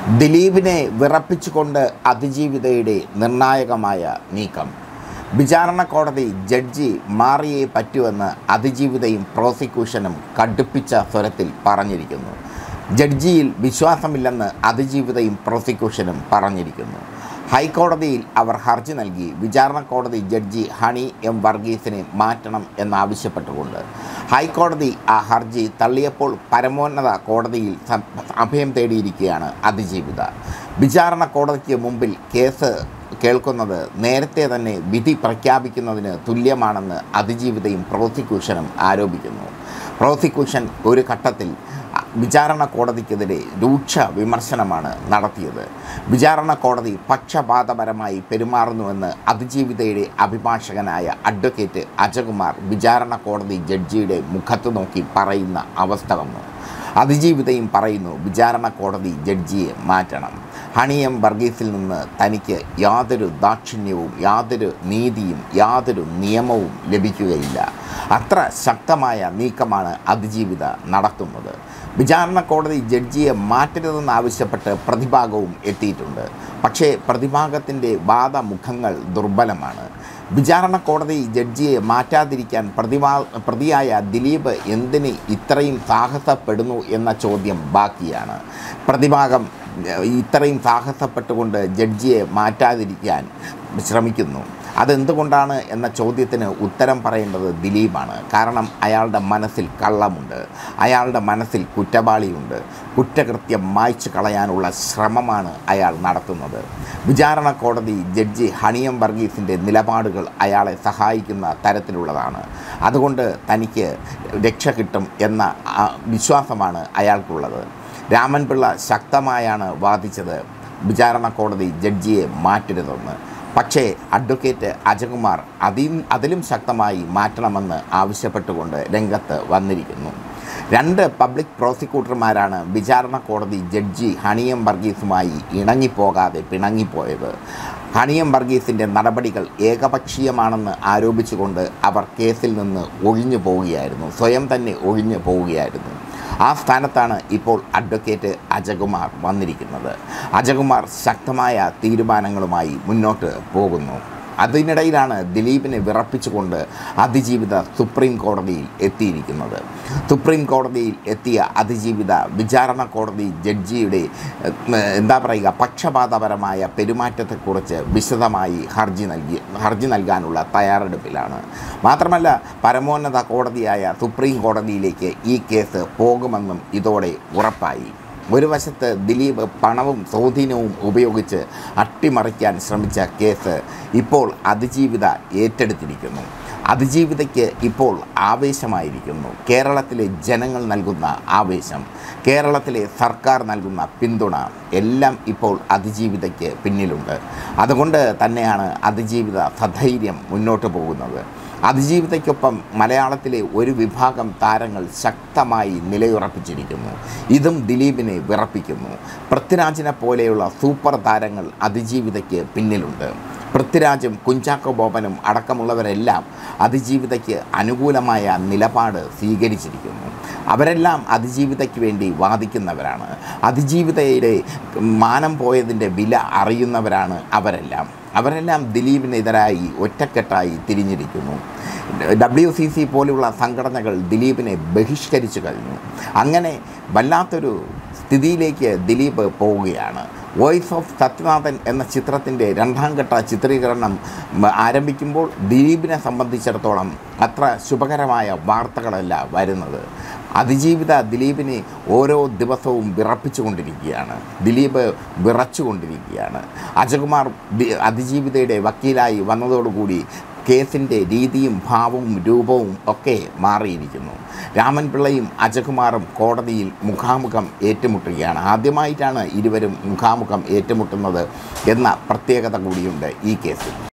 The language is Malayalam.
ദിലീപിനെ വിറപ്പിച്ചുകൊണ്ട് അതിജീവിതയുടെ നിർണായകമായ നീക്കം വിചാരണ കോടതി ജഡ്ജി മാറിയേ പറ്റുമെന്ന് അതിജീവിതയും പ്രോസിക്യൂഷനും കടുപ്പിച്ച സ്വരത്തിൽ പറഞ്ഞിരിക്കുന്നു ജഡ്ജിയിൽ വിശ്വാസമില്ലെന്ന് അതിജീവിതയും പ്രോസിക്യൂഷനും പറഞ്ഞിരിക്കുന്നു ഹൈക്കോടതിയിൽ അവർ ഹർജി നൽകി വിചാരണ കോടതി ജഡ്ജി ഹണി എം വർഗീസിനെ മാറ്റണം എന്നാവശ്യപ്പെട്ടുകൊണ്ട് ഹൈക്കോടതി ആ ഹർജി തള്ളിയപ്പോൾ പരമോന്നത കോടതിയിൽ സം- അഭയം തേടിയിരിക്കുകയാണ് അതിജീവിത വിചാരണ കോടതിക്ക് മുമ്പിൽ കേസ് കേൾക്കുന്നത് നേരത്തെ തന്നെ വിധി പ്രഖ്യാപിക്കുന്നതിന് തുല്യമാണെന്ന് അതിജീവിതയും പ്രോസിക്യൂഷനും ആരോപിക്കുന്നു പ്രോസിക്യൂഷൻ ഒരു ഘട്ടത്തിൽ അ- വിചാരണ കോടതിക്കെതിരെ രൂക്ഷ വിമർശനമാണ് നടത്തിയത് വിചാരണ കോടതി പക്ഷപാതപരമായി പെരുമാറുന്നുവെന്ന് അതിജീവിതയുടെ അഭിഭാഷകനായ അഡ്വക്കേറ്റ് അജകുമാർ വിചാരണ കോടതി ജഡ്ജിയുടെ മുഖത്ത് നോക്കി പറയുന്ന അവസ്ഥ വന്നു അതിജീവിതയും പറയുന്നു വിചാരണ കോടതി ജഡ്ജിയെ മാറ്റണം ഹണിയം വർഗീസിൽ നിന്ന് തനിക്ക് യാതൊരു ദാക്ഷിണ്യവും യാതൊരു നീതിയും യാതൊരു നിയമവും ലഭിക്കുകയില്ല അത്ര ശക്തമായ നീക്കമാണ് അതിജീവിത നടത്തുന്നത് വിചാരണ കോടതി ജഡ്ജിയെ മാറ്റരുതെന്നാവശ്യപ്പെട്ട് പ്രതിഭാഗവും എത്തിയിട്ടുണ്ട് പക്ഷേ പ്രതിഭാഗത്തിൻ്റെ വാദമുഖങ്ങൾ ദുർബലമാണ് വിചാരണ കോടതി ജഡ്ജിയെ മാറ്റാതിരിക്കാൻ പ്രതിഭാ പ്രതിയായ ദിലീപ് എന്തിന് ഇത്രയും സാഹസപ്പെടുന്നു എന്ന ചോദ്യം ബാക്കിയാണ് പ്രതിഭാഗം ഏഹ്, ഇത്രയും സാഹസപ്പെട്ടുകൊണ്ട് ജഡ്ജിയെ മാറ്റാതിരിക്കാൻ ശ്രമിക്കുന്നു അതെന്തുകൊണ്ടാണ് എന്ന ചോദ്യത്തിന് ഉത്തരം പറയേണ്ടത് ദിലീപാണ് കാരണം അയാളുടെ മനസ്സിൽ കള്ളമുണ്ട് അയാളുടെ മനസ്സിൽ കുറ്റവാളിയുണ്ട് കുറ്റകൃത്യം മായ്ച്ചു കളയാനുള്ള ശ്രമമാണ് അയാൾ നടത്തുന്നത് വിചാരണ കോടതി ജഡ്ജി ഹണിയം വർഗീസിൻ്റെ നിലപാടുകൾ അയാളെ സഹായിക്കുന്ന തരത്തിലുള്ളതാണ് അതുകൊണ്ട് തനിക്ക് രക്ഷ കിട്ടും എന്ന ആ, വിശ്വാസമാണ് അയാൾക്കുള്ളത് രാമൻപിള്ള ശക്തമായാണ് വാദിച്ചത് വിചാരണ കോടതി ജഡ്ജിയെ മാറ്റരുതെന്ന് പക്ഷേ അഡ്വക്കേറ്റ് അജകുമാർ അതിൽ അതിലും ശക്തമായി മാറ്റണമെന്ന് ആവശ്യപ്പെട്ടുകൊണ്ട് രംഗത്ത് വന്നിരിക്കുന്നു രണ്ട് പബ്ലിക് പ്രോസിക്യൂട്ടർമാരാണ് വിചാരണ കോടതി ജഡ്ജി ഹണിയം വർഗീസുമായി ഇണങ്ങിപ്പോകാതെ പിണങ്ങിപ്പോയത് ഹണിയം വർഗീസിൻ്റെ നടപടികൾ ഏകപക്ഷീയമാണെന്ന് ആരോപിച്ചുകൊണ്ട് അവർ കേസിൽ നിന്ന് ഒഴിഞ്ഞു പോവുകയായിരുന്നു സ്വയം തന്നെ ഒഴിഞ്ഞു പോവുകയായിരുന്നു ആ സ്ഥാനത്താണ് ഇപ്പോൾ അഡ്വക്കേറ്റ് അജകുമാർ വന്നിരിക്കുന്നത് അജകുമാർ ശക്തമായ തീരുമാനങ്ങളുമായി മുന്നോട്ട് പോകുന്നു അതിനിടയിലാണ് ദിലീപിനെ വിറപ്പിച്ചുകൊണ്ട് അതിജീവിത സുപ്രീം കോടതിയിൽ എത്തിയിരിക്കുന്നത് സുപ്രീം കോടതിയിൽ എത്തിയ അതിജീവിത വിചാരണ കോടതി ജഡ്ജിയുടെ ഏഹ്, എന്താ പറയുക പക്ഷപാതപരമായ പെരുമാറ്റത്തെക്കുറിച്ച് വിശദമായി ഹർജി നൽകി ഹർജി നൽകാനുള്ള തയ്യാറെടുപ്പിലാണ് മാത്രമല്ല പരമോന്നത കോടതിയായ സുപ്രീം കോടതിയിലേക്ക് ഈ കേസ് പോകുമെന്നും ഇതോടെ ഉറപ്പായി ഒരു വശത്ത് ദിലീപ് പണവും സ്വാധീനവും ഉപയോഗിച്ച് അട്ടിമറിക്കാൻ ശ്രമിച്ച കേസ് ഇപ്പോൾ അതിജീവിത ഏറ്റെടുത്തിരിക്കുന്നു അതിജീവിതയ്ക്ക് ഇപ്പോൾ ആവേശമായിരിക്കുന്നു കേരളത്തിലെ ജനങ്ങൾ നൽകുന്ന ആവേശം കേരളത്തിലെ സർക്കാർ നൽകുന്ന പിന്തുണ എല്ലാം ഇപ്പോൾ അതിജീവിതയ്ക്ക് പിന്നിലുണ്ട് അതുകൊണ്ട് തന്നെയാണ് അതിജീവിത സധൈര്യം മുന്നോട്ട് പോകുന്നത് അതിജീവിതയ്ക്കൊപ്പം മലയാളത്തിലെ ഒരു വിഭാഗം താരങ്ങൾ ശക്തമായി നിലയുറപ്പിച്ചിരിക്കുന്നു ഇതും ദിലീപിനെ വിറപ്പിക്കുന്നു പൃഥ്വിരാജിനെ പോലെയുള്ള സൂപ്പർ താരങ്ങൾ അതിജീവിതയ്ക്ക് പിന്നിലുണ്ട് പൃഥ്വിരാജും കുഞ്ചാക്കോ ബോബനും അടക്കമുള്ളവരെല്ലാം അതിജീവിതയ്ക്ക് അനുകൂലമായ നിലപാട് സ്വീകരിച്ചിരിക്കുന്നു അവരെല്ലാം അതിജീവിതയ്ക്ക് വേണ്ടി വാദിക്കുന്നവരാണ് അതിജീവിതയുടെ മാനം പോയതിൻ്റെ വില അറിയുന്നവരാണ് അവരെല്ലാം അവരെല്ലാം ദിലീപിനെതിരായി ഒറ്റക്കെട്ടായി തിരിഞ്ഞിരിക്കുന്നു ഡബ്ല്യു സി സി പോലുള്ള സംഘടനകൾ ദിലീപിനെ ബഹിഷ്കരിച്ചു കഴിഞ്ഞു അങ്ങനെ വല്ലാത്തൊരു സ്ഥിതിയിലേക്ക് ദിലീപ് പോവുകയാണ് വോയിസ് ഓഫ് സത്യനാഥൻ എന്ന ചിത്രത്തിൻ്റെ രണ്ടാം ഘട്ട ചിത്രീകരണം മ, ആരംഭിക്കുമ്പോൾ ദിലീപിനെ സംബന്ധിച്ചിടത്തോളം അത്ര ശുഭകരമായ വാർത്തകളല്ല വരുന്നത് അതിജീവിത ദിലീപിനെ ഓരോ ദിവസവും വിറപ്പിച്ചുകൊണ്ടിരിക്കുകയാണ് ദിലീപ് വിറച്ചുകൊണ്ടിരിക്കുകയാണ് അജകുമാർ ദി- അതിജീവിതയുടെ വക്കീലായി വന്നതോടുകൂടി കേസിൻ്റെ രീതിയും ഭാവവും രൂപവും ഒക്കെ മാറിയിരിക്കുന്നു രാമൻപിള്ളയും അജകുമാറും കോടതിയിൽ മുഖാമുഖം ഏറ്റുമുട്ടുകയാണ് ആദ്യമായിട്ടാണ് ഇരുവരും മുഖാമുഖം ഏറ്റുമുട്ടുന്നത് എന്ന പ്രത്യേകത കൂടിയുണ്ട് ഈ കേസിൽ